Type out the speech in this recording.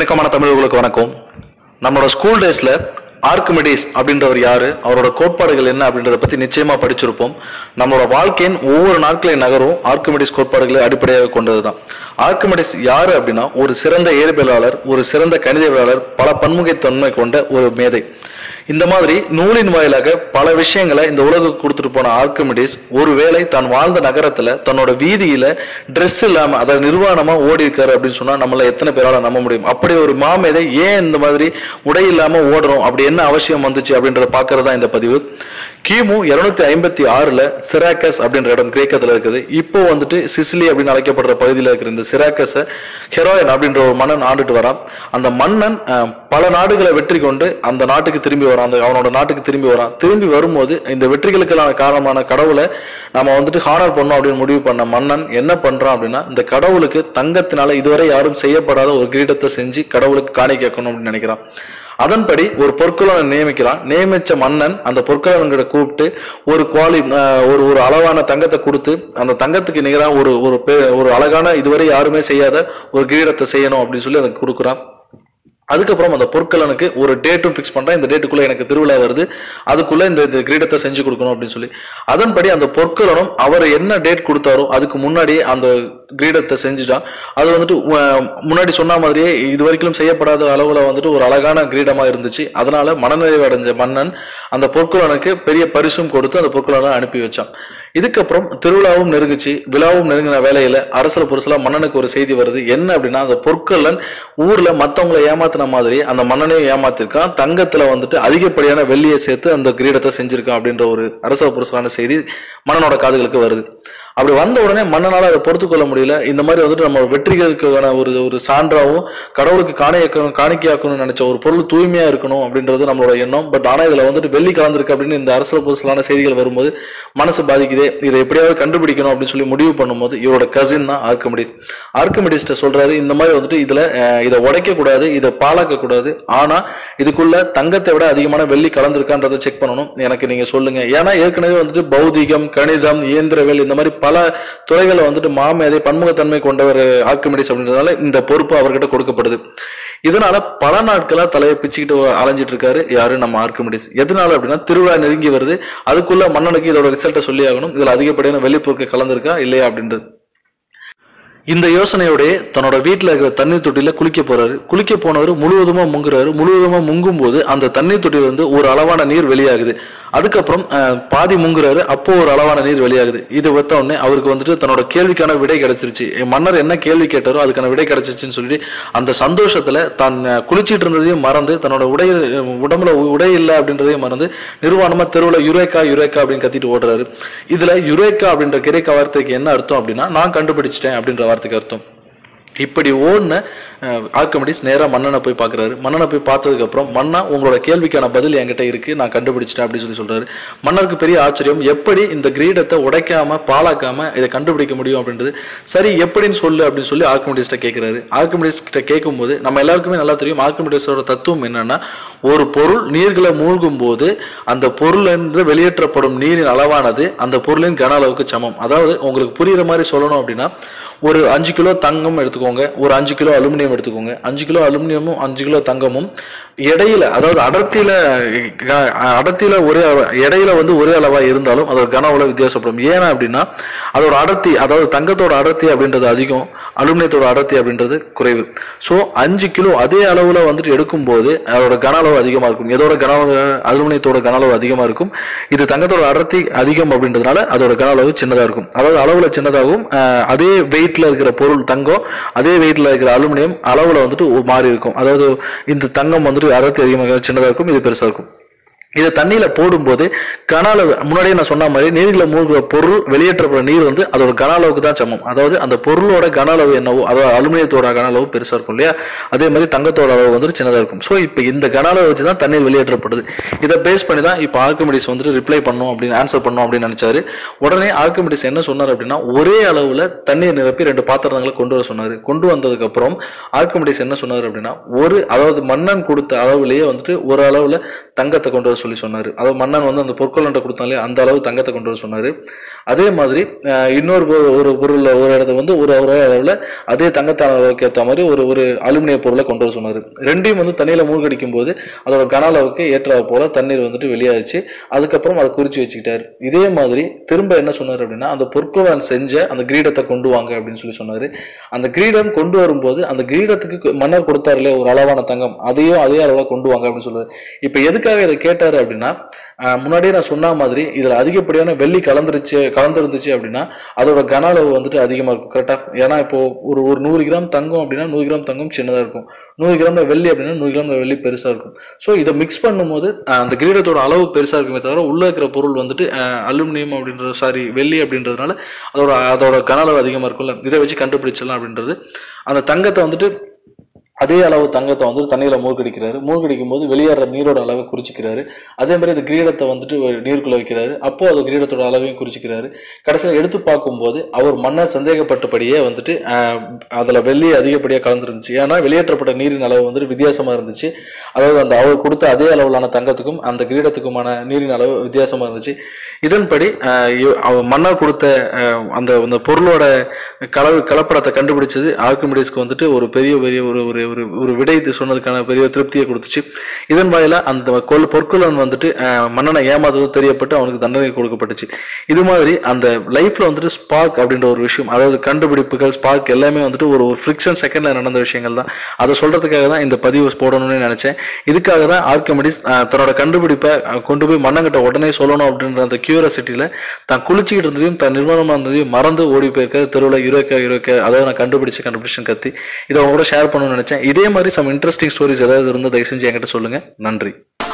இணக்கமான தமிழர்களுக்கு வணக்கம் நம்மளோட ஸ்கூல் டேஸ்ல ஆர்கிமிடிஸ் அப்படின்றவர் யாரு அவரோட கோட்பாடுகள் என்ன அப்படின்றத பத்தி நிச்சயமா படிச்சிருப்போம் நம்மளோட வாழ்க்கையின் ஒவ்வொரு நாட்களின் நகரும் ஆர்கிமிடிஸ் கோட்பாடுகளை அடிப்படையாக கொண்டதுதான் ஆர்கிமிடிஸ் யாரு அப்படின்னா ஒரு சிறந்த இயற்பியலாளர் ஒரு சிறந்த கணிதவியலாளர் பல பன்முகைத்தன்மை கொண்ட ஒரு மேதை இந்த மாதிரி நூலின் வாயிலாக பல விஷயங்களை இந்த உலகுக்கு கொடுத்துட்டு போன ஆர்கிமிடிஸ் ஒருவேளை தான் வாழ்ந்த நகரத்துல தன்னோட வீதியில ட்ரெஸ் இல்லாம அதாவது நிர்வாணமா ஓடி இருக்காரு அப்படின்னு சொன்னா நம்மள எத்தனை பேரால நம்ப முடியும் அப்படி ஒரு மாமேதை ஏன் இந்த மாதிரி உடை இல்லாம ஓடுறோம் அப்படி என்ன அவசியம் வந்துச்சு அப்படின்றத பாக்குறதா இந்த பதிவு கிமு இருநூத்தி ஐம்பத்தி ஆறுல சிராக்கஸ் அப்படின்ற இடம் கிரேக்கத்துல இருக்குது இப்போ வந்துட்டு சிசிலி அப்படின்னு அழைக்கப்படுற பகுதியில் இருக்கிற இந்த சிராக்கஸை ஹெரோயன் அப்படின்ற ஒரு மன்னன் ஆண்டுட்டு வரான் அந்த மன்னன் அஹ், பல நாடுகளை வெற்றி கொண்டு அந்த நாட்டுக்கு திரும்பி வரான் அந்த அவனோட நாட்டுக்கு திரும்பி வரான் திரும்பி வரும்போது இந்த வெற்றிகளுக்கெல்லாம் காரணமான கடவுளை நம்ம வந்துட்டு ஹானர் பண்ணோம் அப்படின்னு முடிவு பண்ண மன்னன் என்ன பண்றான் அப்படின்னா இந்த கடவுளுக்கு தங்கத்தினால இதுவரை யாரும் செய்யப்படாத ஒரு கிரீடத்தை செஞ்சு கடவுளுக்கு காணிக்கை வைக்கணும் அப்படின்னு நினைக்கிறான் அதன்படி ஒரு பொற்குலனை நியமிக்கிறான் நியமிச்ச மன்னன் அந்த பொற்குலன்கிட்ட கூப்பிட்டு ஒரு குவாலி ஆஹ், ஒரு ஒரு அளவான தங்கத்தை கொடுத்து அந்த தங்கத்துக்கு நிகராக ஒரு ஒரு பெ- ஒரு அழகான இதுவரை யாருமே செய்யாத ஒரு கிரீடத்தை செய்யணும் அப்படின்னு சொல்லி அதை கொடுக்குறான் அதுக்கப்புறம் அந்த பொற்கலனுக்கு ஒரு டேட்டும் ஃபிக்ஸ் பண்றேன் இந்த டேட்டுக்குள்ள எனக்கு திருவிழா வருது அதுக்குள்ள இந்த இந்த கிரீடத்தை செஞ்சு கொடுக்கணும் அப்படின்னு சொல்லி அதன்படி அந்த பொற்கலனும் அவர் என்ன டேட் கொடுத்தாரோ அதுக்கு முன்னாடியே அந்த கிரீடத்தை செஞ்சுட்டான் அது வந்துட்டு அஹ், முன்னாடி சொன்ன மாதிரியே இது வரைக்கும் செய்யப்படாத அளவுல வந்துட்டு ஒரு அழகான கிரீடமா இருந்துச்சு அதனால மனநிறைவு அடைஞ்ச மன்னன் அந்த பொற்கலனுக்கு பெரிய பரிசும் கொடுத்து அந்த பொற்கலனை அனுப்பி வச்சான் இதுக்கப்புறம் திருவிழாவும் நெருங்குச்சு விழாவும் நெருங்கின வேலையில அரசல புரசலா மன்னனுக்கு ஒரு செய்தி வருது என்ன அப்படின்னா அந்த பொற்கல்லன் ஊர்ல மத்தவங்களை ஏமாத்தின மாதிரி அந்த மன்னனையும் ஏமாத்திருக்கான் தங்கத்துல வந்துட்டு அதிகப்படியான வெள்ளியை சேர்த்து அந்த கிரீடத்தை செஞ்சிருக்கான் அப்படின்ற ஒரு அரசல புரசலான செய்தி மன்னனோட காதுகளுக்கு வருது அப்படி வந்த உடனே மன்னனால அதை பொறுத்து கொள்ள முடியல இந்த மாதிரி வந்துட்டு நம்ம வெற்றிகளுக்கான ஒரு ஒரு சான்றாவும் கடவுளுக்கு காணியாக்கணும் காணிக்கையாக்கணும்னு நினைச்ச ஒரு பொருள் தூய்மையா இருக்கணும் அப்படின்றது நம்மளோட எண்ணம் பட் ஆனா இதுல வந்துட்டு வெள்ளி கலந்துருக்கு அப்படின்னு இந்த அரசியல் புதுசலான செய்திகள் வரும்போது மனசு பாதிக்குதே இதை எப்படியாவது கண்டுபிடிக்கணும் அப்படின்னு சொல்லி முடிவு பண்ணும்போது இவரோட கசின் தான் ஆர்கமிடிஸ் ஆர்கமிடிஸ்ட சொல்றாரு இந்த மாதிரி வந்துட்டு இதுல அஹ், இதை உடைக்க கூடாது இதை பாலாக்க கூடாது ஆனா இதுக்குள்ள தங்கத்தை விட அதிகமான வெள்ளி கலந்துருக்கான்றதை செக் பண்ணணும் எனக்கு நீங்க சொல்லுங்க ஏன்னா ஏற்கனவே வந்துட்டு பௌதிகம் கணிதம் இயந்திரவியல் இந்த மாதிரி பல துறைகளை வந்துட்டு மாமேதை பன்முகத்தன்மை கொண்டவர் ஆர்கிமிடிஸ் அப்படின்றதுனால இந்த பொறுப்பு அவர்கிட்ட கொடுக்கப்படுது இதனால பல நாட்களா தலையை பிச்சுக்கிட்டு அலைஞ்சிட்டு இருக்காரு யாரு நம்ம ஆர்கிமிடிஸ் எதனால அப்படின்னா திருவிழா நெருங்கி வருது அதுக்குள்ள மன்னனுக்கு இதோட ரிசல்ட்டை சொல்லி ஆகணும் இதுல அதிகப்படியான வெளிப்பொருட்கள் கலந்திருக்கா இல்லையா அப்படின்றது இந்த யோசனையோடய தன்னோட வீட்டில் இருக்கிற தண்ணீர் தொட்டியில குளிக்க போறாரு குளிக்க போனவர் முழுவதுமா முங்குறாரு முழுவதுமா முங்கும் போது அந்த தண்ணீர் தொட்டியில இருந்து ஒரு அளவான நீர் வெளியாகுது அதுக்கப்புறம் அஹ், பாதி முங்குறாரு அப்போ ஒரு அளவான நீர் வெளியாகுது இது வைத்த உடனே அவருக்கு வந்துட்டு தன்னோட கேள்விக்கான விடை கிடைச்சிருச்சு மன்னர் என்ன கேள்வி கேட்டாரோ அதுக்கான விடை கிடைச்சிருச்சுன்னு சொல்லிட்டு அந்த சந்தோஷத்துல தான் அஹ், குளிச்சிட்டு இருந்ததையும் மறந்து தன்னோட உடை உடம்புல உடை இல்லை அப்படின்றதையும் மறந்து நிர்வாணமா தெருவுல யுரேக்கா யுரேக்கா அப்படின்னு கத்திட்டு ஓடுறாரு இதுல யுரேக்கா அப்படின்ற கிரேக்க வார்த்தைக்கு என்ன அர்த்தம் அப்படின்னா நான் கண்டுபிடிச்சிட்டேன் அப்படின்ற வார்த்தைக்கு அர்த்தம் இப்படி ஓடின ஆர்கமிடிஸ் நேரா மன்னனை போய் பார்க்கறாரு மன்னனை போய் பார்த்ததுக்கு அப்புறம் மன்னா உங்களோட கேள்விக்கான பதில் என்கிட்ட இருக்கு நான் கண்டுபிடிச்சிட்டேன் அப்படின்னு சொல்லி சொல்றாரு மன்னருக்கு பெரிய ஆச்சரியம் எப்படி இந்த கிரீடத்தை உடைக்காம பாழாக்காம இதை கண்டுபிடிக்க முடியும் அப்படின்றது சரி எப்படின்னு சொல்லு அப்படின்னு சொல்லி ஆர்கமிடிஸ்ட கேட்கிறாரு ஆர்கமிடிஸ் கிட்ட கேட்கும்போது நம்ம எல்லாருக்குமே நல்லா தெரியும் ஆர்கமிடிஸோட தத்துவம் என்னன்னா ஒரு பொருள் நீர்களை மூழ்கும் போது அந்த பொருளிலிருந்து வெளியேற்றப்படும் நீரின் அளவானது அந்த பொருளின் கன அளவுக்கு சமம் அதாவது உங்களுக்கு புரியுற மாதிரி சொல்லணும் அப்படின்னா ஒரு அஞ்சு கிலோ தங்கம் எடுத்துக்கோங்க ஒரு அஞ்சு கிலோ அலுமினியம் எடுத்துக்கோங்க அஞ்சு கிலோ அலுமினியமும் அஞ்சு கிலோ தங்கமும் இடையில அதாவது அடர்த்தியில க- அடர்த்தியில ஒரே அள- இடையில வந்து ஒரே அளவா இருந்தாலும் அதோட கன அளவு வித்தியாசப்படும் ஏன் அப்படின்னா அதோட அடர்த்தி அதாவது தங்கத்தோட அடர்த்தி அப்படின்றது அதிகம் அலுமினியத்தோட அடர்த்தி அப்படின்றது குறைவு ஸோ அஞ்சு கிலோ அதே அளவுல வந்துட்டு எடுக்கும்போது அதோட கன அளவு அதிகமா இருக்கும் எதோட கன அளவு அலுமினியத்தோட கன அளவு அதிகமா இருக்கும் இது தங்கத்தோட அடர்த்தி அதிகம் அப்படின்றதுனால அதோட கன அளவு சின்னதா இருக்கும் அதாவது அளவுல சின்னதாகவும் அஹ், அதே வெயிட்ல இருக்கிற பொருள் தங்கம் அதே வெயிட்ல இருக்கிற அலுமினியம் அளவுல வந்துட்டு ஒரு மாறி இருக்கும் அதாவது இந்த தங்கம் வந்துட்டு அடர்த்தி அதிகமாக சின்னதா இருக்கும் இது பெருசா இருக்கும் இதை தண்ணியில போடும்போது கன அளவு முன்னாடியே நான் சொன்ன மாதிரி நீர்களை மூழ்கிற பொருள் வெளியேற்றப்படுற நீர் வந்து அதோட கன அளவுக்கு தான் சமம் அதாவது அந்த பொருளோட கன அளவு என்னவோ அதாவது அலுமினியத்தோட கன அளவு பெருசா இருக்கும் இல்லையா அதே மாதிரி தங்கத்தோட அளவு வந்துட்டு சின்னதா இருக்கும் ஸோ இப்போ இந்த கன அளவு வச்சு தான் தண்ணீர் வெளியேற்றப்படுது இதை பேஸ் பண்ணி தான் இப்போ ஆர்கிமிடிஸ் வந்துட்டு ரிப்ளை பண்ணும் அப்படின்னு ஆன்சர் பண்ணும் அப்படின்னு நினைச்சாரு உடனே ஆர்கிமிடிஸ் என்ன சொன்னார் அப்படின்னா ஒரே அளவுல தண்ணீர் நிரப்பி ரெண்டு பாத்திரங்களை கொண்டு வர சொன்னாரு கொண்டு வந்ததுக்கு அப்புறம் ஆர்கிமிடிஸ் என்ன சொன்னார் அப்படின்னா ஒரு அதாவது மன்னன் கொடுத்த அளவுலயே வந்துட்டு ஒரு அளவுல தங்கத்தை கொண்டு வர சொல்லி சொன்னார் அதாவது மன்னன் வந்து அந்த பொற்கொள்ளன்ட்ட கொடுத்தாலே அந்த அளவு தங்கத்தை கொண்டு வர சொன்னார் அதே மாதிரி அஹ், இன்னொரு பொ- ஒரு பொருள் ஒரு இடத்த வந்து ஒரு ஒரே அளவில் அதே தங்கத்தான அளவுக்கு ஏற்ற மாதிரி ஒரு ஒரு அலுமினிய பொருளை கொண்டு வர சொன்னார் ரெண்டையும் வந்து தண்ணியில் மூழ்கடிக்கும் போது அதோட கன அளவுக்கு ஏற்ற போல தண்ணீர் வந்துட்டு வெளியாச்சு அதுக்கப்புறம் அதை குறிச்சு வச்சுக்கிட்டாரு இதே மாதிரி திரும்ப என்ன சொன்னார் அப்படின்னா அந்த பொற்கொள்ளன் செஞ்ச அந்த கிரீடத்தை கொண்டு வாங்க அப்படின்னு சொல்லி சொன்னார் அந்த கிரீடம் கொண்டு வரும்போது அந்த கிரீடத்துக்கு கு- மன்னர் கொடுத்தாரு இல்லையா ஒரு அளவான தங்கம் அதையும் அதே அளவில் கொண்டு வாங்க அப்படின்னு சொல்லுவார் இப்போ எதுக்காக இதை கேட்டாரு அப்படின்னா ஆஹ், முன்னாடியே நான் சொன்ன மாதிரி இதில் அதிகப்படியான வெள்ளி கலந்துருச்சு கலந்துருந்துச்சு அப்படின்னா அதோட கன அளவு வந்துட்டு அதிகமாக இருக்கும் கரெக்டாக ஏன்னா இப்போ ஒரு ஒரு நூறு கிராம் தங்கம் அப்படின்னா நூறு கிராம் தங்கம் சின்னதாக இருக்கும் நூறு கிராம்ல வெள்ளி அப்படின்னா நூறு கிராம்ல வெள்ளி பெருசாக இருக்கும் ஸோ இதை மிக்ஸ் பண்ணும்போது ஆஹ், அந்த கிரீடத்தோட அளவு பெருசாக இருக்குமே தவிர உள்ள இருக்கிற பொருள் வந்துட்டு அலுமினியம் அப்படின்றது சாரி வெள்ளி அப்படின்றதுனால அதோட அதோட கன அளவு அதிகமாக இருக்கும்ல இதை வச்சு கண்டுபிடிச்சிடலாம் அப்படின்றது அந்த தங்கத்தை வந்துட்டு அதே அளவு தங்கத்தை வந்துட்டு தண்ணியில் மூழ்கடிக்கிறாரு மூழ்கடிக்கும் போது வெளியேற நீரோட அளவை குறிச்சிக்கிறாரு அதே மாதிரி அந்த கிரீடத்தை வந்துட்டு ஒரு நீருக்குள்ள வைக்கிறாரு அப்போ அது கிரீடத்தோட அளவையும் குறிச்சிக்கிறாரு கடைசியில் எடுத்து பார்க்கும்போது அவர் மன்னர் சந்தேகப்பட்டபடியே வந்துட்டு ஆஹ், அதுல வெள்ளி அதிகப்படியாக கலந்துருந்துச்சு ஏன்னா வெளியேற்றப்பட்ட நீரின் அளவு வந்துட்டு வித்தியாசமா இருந்துச்சு அதாவது அந்த அவர் கொடுத்த அதே அளவிலான தங்கத்துக்கும் அந்த கிரீடத்துக்குமான நீரின் அளவு வித்தியாசமா இருந்துச்சு இதன்படி ஆஹ், இவ- அவர் மன்னர் கொடுத்த ஆஹ், அந்த அந்த பொருளோட கலவு கலப்படத்தை கண்டுபிடிச்சது ஆர்கிமிடிஸ்க்கு வந்துட்டு ஒரு பெரிய பெரிய ஒரு ஒரு ஒரு ஒரு விடை இது சொன்னதுக்கான பெரிய திருப்தியை கொடுத்துச்சு இதன் வாயில அந்த கொல் பொற்கொள்ளன் வந்துட்டு ஆஹ், மன்னனை ஏமாத்தது தெரியப்பட்டு அவனுக்கு தண்டனை கொடுக்கப்பட்டுச்சு இது மாதிரி அந்த லைஃப்ல வந்துட்டு ஸ்பார்க் அப்படின்ற ஒரு விஷயம் அதாவது கண்டுபிடிப்புகள் ஸ்பார்க் எல்லாமே வந்துட்டு ஒரு ஒரு ஃபிரிக்ஷன் செகண்ட்ல நடந்த விஷயங்கள் தான் அதை சொல்றதுக்காக தான் இந்த பதிவு போடணும்னு நினைச்சேன் இதுக்காக தான் ஆர்கமிடிஸ் தன்னோட கண்டுபிடிப்பை ஆஹ், கொண்டு போய் மன்னங்கிட்ட உடனே சொல்லணும் அப்படின்ற அந்த கியூரியாசிட்டியில தான் குளிச்சுக்கிட்டு இருந்ததையும் தான் நிர்வாணமா இருந்ததையும் மறந்து ஓடி போயிருக்க தெருவில் இருக்க இருக்க அதாவது நான் கண்டுபிடிச்சு கண்டுபிடிச்சு கத்தி இதை உங்க கூட ஷேர் பண்ணணும்னு நினைச்சேன் இதே மாதிரி சம் இன்ட்ரெஸ்டிங் ஸ்டோரிஸ் ஏதாவது இருந்தால் தயவு செஞ்சு என்கிட்ட சொல்லுங்க நன்றி